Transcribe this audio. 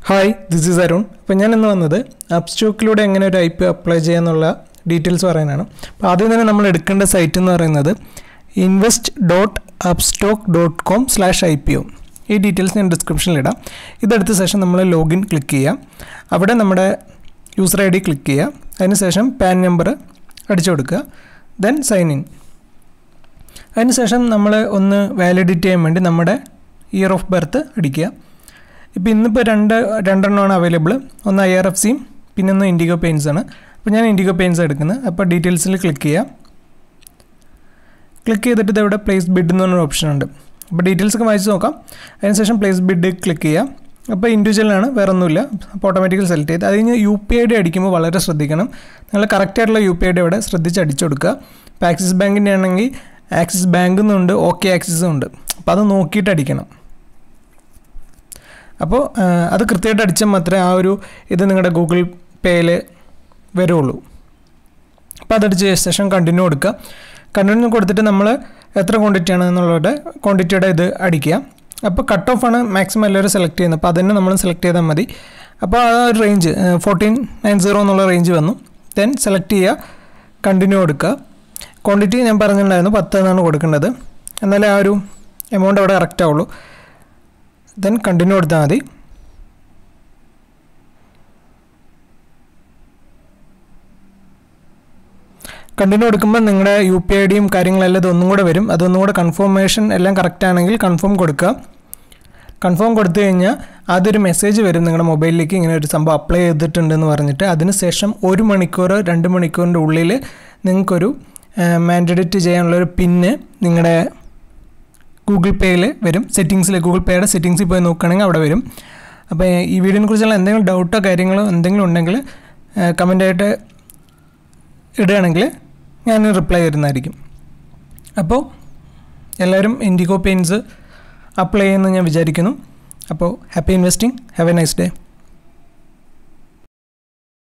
hi this is Arun അപ്പോൾ ഞാൻ ഇന്ന് വന്നത് അപ്സ്റ്റോക്കിലൂടെ എങ്ങനെ ഒരു ഐ പി അപ്ലൈ ചെയ്യാന്നുള്ള ഡീറ്റെയിൽസ് പറയാനാണ് അപ്പോൾ ആദ്യം തന്നെ നമ്മൾ എടുക്കേണ്ട സൈറ്റ് എന്ന് പറയുന്നത് invest dot Upstox dot com slash I P O ഈ ഡീറ്റെയിൽസ് ഞാൻ ഡിസ്ക്രിപ്ഷനിൽ ഇടാം ഇതെടുത്ത ശേഷം നമ്മൾ ലോഗിൻ ക്ലിക്ക് ചെയ്യാം അവിടെ നമ്മുടെ യൂസർ ഐ ഡി ക്ലിക്ക് ചെയ്യുക അതിനുശേഷം പാൻ നമ്പർ അടിച്ചു കൊടുക്കുക ദെൻ സൈൻ ഇൻ അതിനുശേഷം നമ്മൾ ഒന്ന് വാലിഡിറ്റി ചെയ്യാൻ വേണ്ടി നമ്മുടെ ഇയർ ഓഫ് ബർത്ത് അടിക്കുക ഇപ്പോൾ ഇന്നിപ്പോൾ രണ്ട് രണ്ടെണ്ണമാണ് അവൈലബിൾ ഒന്ന് ഐ ആർ എഫ് സിയും പിന്നെ ഒന്ന് ഇൻഡിഗോ പെയിൻസ് ആണ് അപ്പോൾ ഞാൻ ഇൻഡിഗോ പെയിൻസ് എടുക്കുന്നത് അപ്പോൾ ഡീറ്റെയിൽസിൽ ക്ലിക്ക് ചെയ്യാം ക്ലിക്ക് ചെയ്തിട്ട് ഇതവിടെ പ്ലേസ് ബിഡ് എന്ന് പറഞ്ഞൊരു ഓപ്ഷൻ ഉണ്ട് അപ്പോൾ ഡീറ്റെയിൽസ് ഒക്കെ വായിച്ച് നോക്കാം അതിനുശേഷം പ്ലേസ് ബിഡ് ക്ലിക്ക് ചെയ്യാം അപ്പോൾ ഇൻഡിവിജ്വലാണ് വേറെ ഒന്നുമില്ല അപ്പോൾ ഓട്ടോമാറ്റിക്കൽ സെലക്ട് ചെയ്ത് അത് കഴിഞ്ഞ് യു പി ഐ ഡി അടിക്കുമ്പോൾ വളരെ ശ്രദ്ധിക്കണം നിങ്ങൾ കറക്റ്റായിട്ടുള്ള യു പി ഐ ഡി അവിടെ ശ്രദ്ധിച്ച് അടിച്ചു കൊടുക്കുക ഇപ്പോൾ ആക്സിസ് ബാങ്കിൻ്റെ ആണെങ്കിൽ ആക്സിസ് ബാങ്കിൽ നിന്നുണ്ട് ഓക്കെ ആക്സിസും ഉണ്ട് അപ്പോൾ അത് നോക്കിയിട്ട് അടിക്കണം അപ്പോൾ അത് കൃത്യമായിട്ട് അടിച്ചാൽ മാത്രമേ ആ ഒരു ഇത് നിങ്ങളുടെ ഗൂഗിൾ പേയിൽ വരുള്ളൂ അപ്പോൾ അതടിച്ച ശേഷം കണ്ടിന്യൂ കൊടുക്കുക കണ്ടിന്യൂ കൊടുത്തിട്ട് നമ്മൾ എത്ര ക്വാണ്ടിറ്റി ആണ് എന്നുള്ളത് ക്വാണ്ടിറ്റിയുടെ ഇത് അടിക്കുക അപ്പോൾ കട്ട് ഓഫ് ആണ് മാക്സിമം എല്ലാവരും സെലക്ട് ചെയ്യുന്നത് അപ്പോൾ അതന്നെ നമ്മൾ സെലക്ട് ചെയ്താൽ മതി അപ്പോൾ ആ ഒരു റേഞ്ച് ഫോർട്ടീൻ നയൻ സീറോ എന്നുള്ള റേഞ്ച് വന്നു ദെൻ സെലക്ട് ചെയ്യുക കണ്ടിന്യൂ കൊടുക്കുക ക്വാണ്ടിറ്റി ഞാൻ പറഞ്ഞിട്ടുണ്ടായിരുന്നു പത്ത് എന്നാണ് കൊടുക്കേണ്ടത് എന്നാലേ ആ ഒരു എമൗണ്ട് അവിടെ കറക്റ്റ് ആവുള്ളൂ ദെൻ കണ്ടിന്യൂ കൊടുത്താൽ മതി കണ്ടിന്യൂ കൊടുക്കുമ്പോൾ നിങ്ങളുടെ യു പി ഐ ഡിയും കാര്യങ്ങളെല്ലാം ഇതൊന്നും കൂടെ വരും അതൊന്നും കൂടെ കൺഫർമേഷൻ എല്ലാം കറക്റ്റ് ആണെങ്കിൽ കൺഫേം കൊടുക്കുക കൺഫേം കൊടുത്തു കഴിഞ്ഞാൽ അതൊരു മെസ്സേജ് വരും നിങ്ങളുടെ മൊബൈലിലേക്ക് ഇങ്ങനെ ഒരു സംഭവം അപ്ലൈ ചെയ്തിട്ടുണ്ടെന്ന് പറഞ്ഞിട്ട് അതിനുശേഷം ഒരു മണിക്കൂറോ രണ്ട് മണിക്കൂറിൻ്റെ ഉള്ളിൽ നിങ്ങൾക്കൊരു മാൻഡേറ്റ് ചെയ്യാനുള്ളൊരു പിന്ന് നിങ്ങളുടെ ഗൂഗിൾ പേയിൽ വരും സെറ്റിങ്സിൽ ഗൂഗിൾ പേയുടെ സെറ്റിങ്സിൽ പോയി നോക്കുകയാണെങ്കിൽ അവിടെ വരും അപ്പോൾ ഈ വീഡിയോനെ കുറിച്ചുള്ള എന്തെങ്കിലും ഡൗട്ടോ കാര്യങ്ങളോ എന്തെങ്കിലും ഉണ്ടെങ്കിൽ കമൻ്റായിട്ട് ഇടുകയാണെങ്കിൽ ഞാൻ റിപ്ലൈ തരുന്നതായിരിക്കും അപ്പോൾ എല്ലാവരും ഇൻഡിഗോ പെയിൻസ് അപ്ലൈ ചെയ്യുമെന്ന് ഞാൻ വിചാരിക്കുന്നു അപ്പോൾ happy investing have a nice day